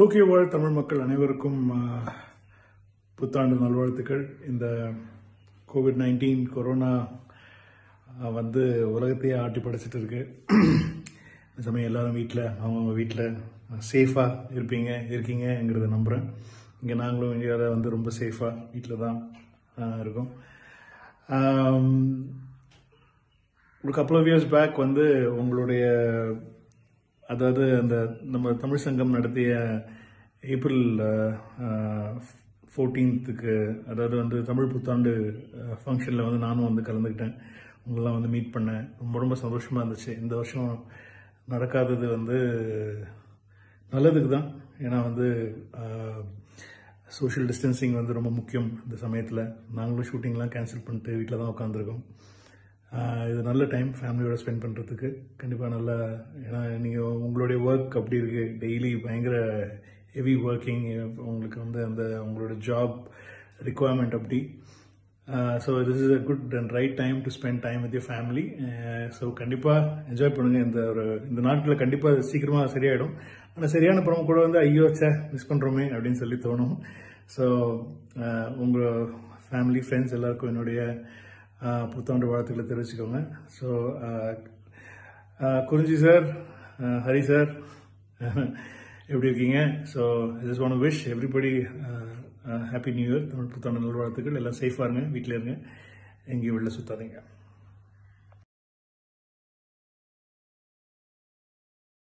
Tokyo வாழ் தமிழ் மக்கள் அனைவருக்கும் ஆஹ், புத்தாண்டு நல்வாழ்த்துக்கள் இந்த கோவிட் நைன்டீன் கொரோனா ஆஹ், வந்து உலகத்தையே ஆட்டி படைச்சிட்டு இருக்கு இந்த சமயம் எல்லாரும் வீட்டில் அவங்கவுங்க வீட்டில் சேஃபாக இருப்பீங்க இருக்கீங்கங்கிறத நம்புகிறேன் இங்கே நாங்களும் இந்தியாவில் வந்து ரொம்ப சேஃபாக வீட்டில் தான் ஆஹ், இருக்கோம் ஆம், ஒரு கப்பல் ஆஃப் இயர்ஸ் பேக் வந்து உங்களுடைய அதாவது அந்த நம்ம தமிழ் சங்கம் நடத்திய ஏப்ரல் ஃபோர்டீன்த்துக்கு அதாவது வந்து தமிழ் புத்தாண்டு ஃபங்க்ஷனில் வந்து நானும் வந்து கலந்துக்கிட்டேன் உங்களெல்லாம் வந்து மீட் பண்ணேன் ரொம்ப ரொம்ப சந்தோஷமாக இருந்துச்சு இந்த வருஷம் நடக்காதது வந்து நல்லதுக்கு தான் ஏன்னா வந்து சோஷியல் டிஸ்டன்சிங் வந்து ரொம்ப முக்கியம் இந்த சமயத்தில் நாங்களும் ஷூட்டிங்லாம் கேன்சல் பண்ணிட்டு வீட்டில் தான் உட்காந்துருக்கோம் ஆஹ் இது நல்ல டைம் ஃபேமிலியோட ஸ்பெண்ட் பண்ணுறதுக்கு கண்டிப்பாக நல்ல ஏன்னா நீங்கள் உங்களுடைய ஒர்க் அப்படி இருக்குது டெய்லி பயங்கர ஹெவி ஒர்க்கிங் உங்களுக்கு வந்து அந்த உங்களோட ஜாப் ரிக்குவயர்மெண்ட் அப்படி so this is a good and right time to spend time with your family so கண்டிப்பாக என்ஜாய் பண்ணுங்கள் இந்த ஒரு இந்த நாட்களில் கண்டிப்பாக சீக்கிரமாக சரியாயிடும் ஆனால் சரியான புறம் கூட வந்து ஐயோ சே மிஸ் பண்ணுறோமே அப்படின்னு சொல்லி தோணும் ஸோ உங்கள் ஃபேமிலி ஃப்ரெண்ட்ஸ் எல்லாருக்கும் என்னுடைய ஆஹ், புத்தாண்டு வாழ்த்துக்களை தெரிவிச்சுக்கோங்க so Kurinji sir Hari sir எப்படி இருக்கீங்க so just one wish everybody happy new year Tamil புத்தாண்டு நல்வாழ்த்துக்கள் எல்லாம் சேஃபாக இருங்க வீட்டில் இருங்க எங்கேயும் வெளில சுத்தாதீங்க